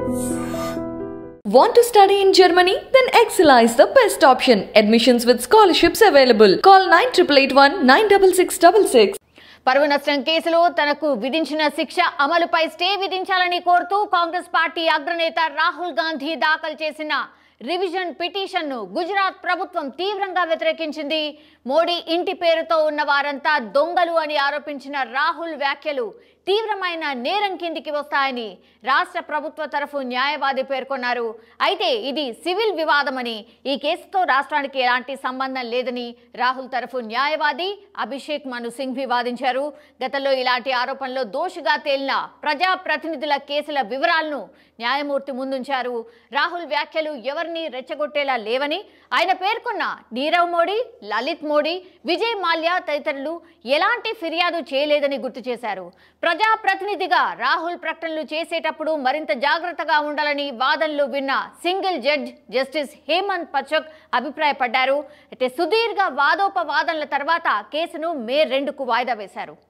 Want to study in Germany? Then Excella is the best option. Admissions with scholarships available. Call 9881 96666. పరువు నష్టం కేసులో తనకు విధించిన శిక్ష అమలుపై స్టే విధించాలని కోరుతూ కాంగ్రెస్ పార్టీ అగ్రనేత రాహుల్ గాంధీ దాఖలు చేసిన రివిజన్ పిటిషన్ను గుజరాత్ ప్రభుత్వం తీవ్రంగా వ్యతిరేకించింది మోడీ ఇంటి పేరుతో ఉన్న వారంతా దొంగలు అని ఆరోపించిన రాహుల్ వ్యాఖ్యలు తీవ్రమైన నేరం కిందికి వస్తాయని రాష్ట్ర ప్రభుత్వ తరఫు న్యాయవాది పేర్కొన్నారు అయితే ఇది సివిల్ వివాదమని ఈ కేసుతో రాష్ట్రానికి ఎలాంటి సంబంధం లేదని రాహుల్ తరఫు న్యాయవాది అభిషేక్ మను సింఘ్వి వాదించారు గతంలో ఇలాంటి ఆరోపణలో దోషిగా తేలిన ప్రజా ప్రతినిధుల కేసుల వివరాలను న్యాయమూర్తి ముందుంచారు రాహుల్ వ్యాఖ్యలు ఎవరిని రెచ్చగొట్టేలా లేవని ఆయన పేర్కొన్న నీరవ్ మోడీ లలిత్ మోడీ విజయ్ మాల్యా తదితరులు ఎలాంటి ఫిర్యాదు చేయలేదని గుర్తు చేశారు ప్రజా ప్రతినిధిగా రాహుల్ ప్రకటనలు చేసేటప్పుడు మరింత జాగ్రత్తగా ఉండాలని వాదనలు విన్న single judge justice Hemant Pachak అభిప్రాయపడ్డారు అయితే సుదీర్ఘ వాదోపవాదనల తర్వాత కేసును మే రెండుకు వాయిదా వేశారు